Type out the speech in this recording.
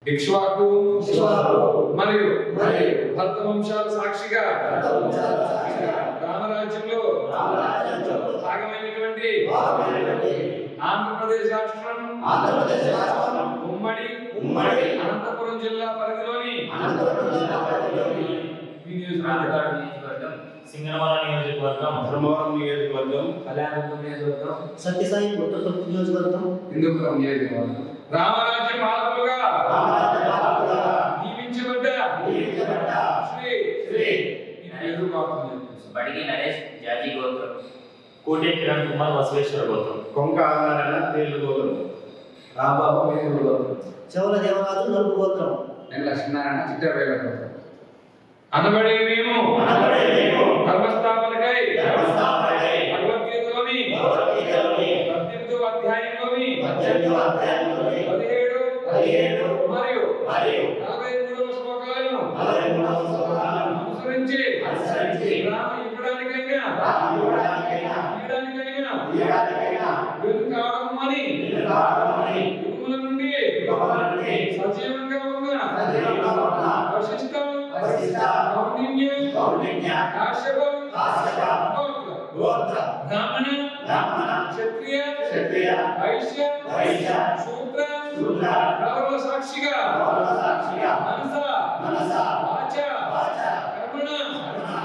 ఇక్ష్వాకు ఇక్ష్వాకు మరియు మరియు భర్త వంశాల సాక్షిగా వంశాల సాక్షిగా రామరాజ్యంలో రామరాజ్యంలో భాగమైనటువంటి భాగమైనటువంటి ఆంధ్రప్రదేశ్ రాష్ట్రం ఆంధ్రప్రదేశ్ రాష్ట్రం ఉమ్మడి ఉమ్మడి అనంతపురం జిల్లా పరిధిలోని అనంతపురం జిల్లా పరిధిలోని ఈ నియోజకవర్గం రాజకాడు నియోజకవర్గం సింగనమల నియోజకవర్గం ధర్మవరం నియోజకవర్గం కళ్యాణదుర్గం నియోజకవర్గం సత్యసాయి పుట్టపర్తి నియోజకవర్గం హిందూపురం నియోజకవర్గం రామరాజ్య పాలకులుగా రామరాజ్య పాలకులుగా నియమించబడ్డ నియమించబడ్డ శ్రీ శ్రీ ఈ పేరు కాకుండా బడిగి నరేష్ జాజీ గోత్రం కోటే కిరణ్ కుమార్ బసవేశ్వర గోత్రం కొంక ఆధారణ తేలు గోత్రం రాంబాబు మేనూరు గోత్రం చౌల దేవరాజు నలుగు గోత్రం నేను లక్ష్మీనారాయణ చిట్టవేల గోత్రం అనబడే మేము అనబడే మేము ధర్మస్థాపనకై ధర్మస్థాపనకై భగవద్గీతలోని భగవద్గీతలోని పద్దెనిమిదవ అధ్యాయంలోని పద్దెనిమిదవ అధ్యాయంలోని పదిహేడు పదిహేడు మరియు మరియు నలభై మూడవ శ్లోకాలను నలభై మూడవ శ్లోకాలను అనుసరించి అనుసరించి రామ ఇవ్వడానికైనా రామ ఇవ్వడానికైనా తీయడానికైనా తీయడానికైనా వెనుకాడము అని నిలబడమని యుగముల నుండి యుగముల నుండి సజీవంగా ఉన్న సజీవంగా ఉన్న వశిష్ఠ వశిష్ఠ కౌండిన్య కౌండిన్య కాశ్యప కాశ్యప గోత్ర గోత్ర బ్రాహ్మణ బ్రాహ్మణ క్షత్రియ క్షత్రియ వైశ్య వైశ్య శూద్ర శూద్ర రావుల సాక్షిగా గౌరవ సాక్షిగా మనస మనస వాచ వాచ కర్మణ కర్మణ